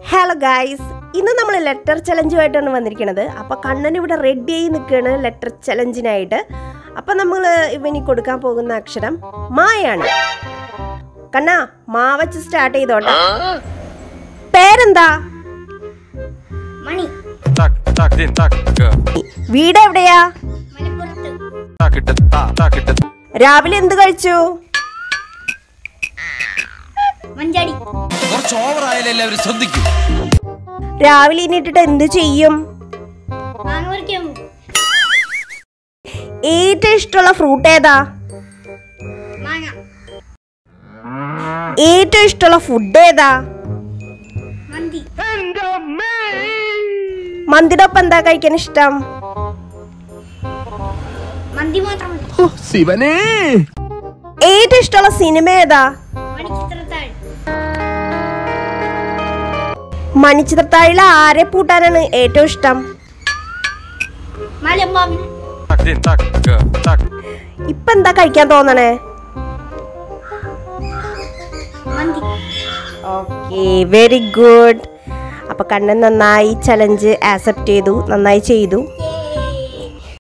hello guys ഇന്ന് നമ്മൾ letter ചലഞ്ചുമായിട്ടാണ് വന്നിരിക്കുന്നത് അപ്പോൾ കണ്ണൻ ഇവിടെ റെഡി ആയി നിൽക്കുകയാണ് ലെറ്റർ ചലഞ്ചിനായിട്ട് അപ്പം നമ്മൾ ഇവനി കൊടുക്കാൻ പോകുന്ന അക്ഷരം മായാണ് കണ്ണാ മാ വെച്ച് സ്റ്റാർട്ട് ചെയ്തോട്ടെ പേരെന്താ മണി Так, так, дин, так, э, വീട് എവിടെയാ മലപ്പുറത്ത് так, это, та, так, это, രാവിലെ എന്ത് കഴിച്ചു മഞ്ചാടി കുറച്ച് ഓവറായാലും എല്ലാവരും ശ്രദ്ധിക്കും രാവിലെ ഇനിട്ടിട്ട് എന്ത് ചെയ്യും മാങ്ങ പറിക്കാൻ പോകും ഏറ്റവും ഇഷ്ടമുള്ള ഫ്രൂട്ട് ഏതാ മാങ്ങ ഏറ്റവും ഇഷ്ടമുള്ള ഫുഡ് ഏതാ മന്തി മന്തിയുടെ ഒപ്പം എന്താ കഴിക്കാൻ ഇഷ്ടം മന്തി മാത്രം മതി ഏറ്റവും ഇഷ്ടമുള്ള സിനിമ ഏതാ മണിച്ചിത്രത്താഴ് മണിച്ചിത്രത്താഴിൽ ആരെ പൂട്ടാനാണ് ഏറ്റവും ഇഷ്ടം മലമ്പാവിന് так, дин, так, э, так, ഇപ്പൊ എന്താ കഴിക്കാൻ തോന്നണേ മന്തി ഓക്കെ വെരി ഗുഡ് അപ്പൊ കണ്ണൻ നന്നായി ചലഞ്ച് ആക്സെപ്റ്റ് ചെയ്തു നന്നായി ചെയ്തു ഏ